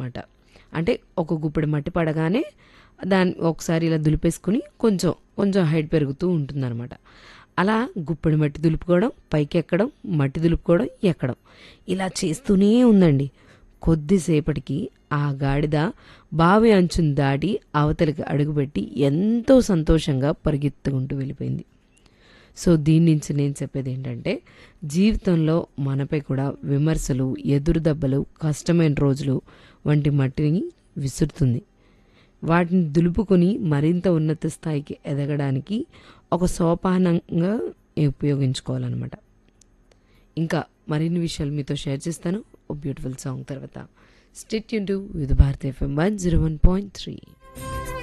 అనమాట అంటే ఒక గుప్పెడు మట్టి పడగానే దాన్ని ఒకసారి ఇలా దులిపేసుకుని కొంచెం కొంచెం హైట్ పెరుగుతూ ఉంటుందన్నమాట అలా గుప్పెడు మట్టి దులుపుకోవడం పైకి ఎక్కడం మట్టి దులుపుకోవడం ఎక్కడం ఇలా చేస్తూనే ఉందండి కొద్దిసేపటికి ఆ గాడిద బావి అంచును దాటి అవతలికి అడుగుపెట్టి ఎంతో సంతోషంగా పరిగెత్తుకుంటూ వెళ్ళిపోయింది సో దీని నుంచి నేను చెప్పేది ఏంటంటే జీవితంలో మనపై కూడా విమర్శలు ఎదురు దెబ్బలు కష్టమైన రోజులు వంటి మట్టిని విసురుతుంది వాటిని దులుపుకొని మరింత ఉన్నత స్థాయికి ఎదగడానికి ఒక సోపానంగా ఉపయోగించుకోవాలన్నమాట ఇంకా మరిన్ని విషయాలు మీతో షేర్ చేస్తాను ఓ బ్యూటిఫుల్ సాంగ్ తర్వాత స్టెట్ యూన్ to with Bharat FM one zero one point three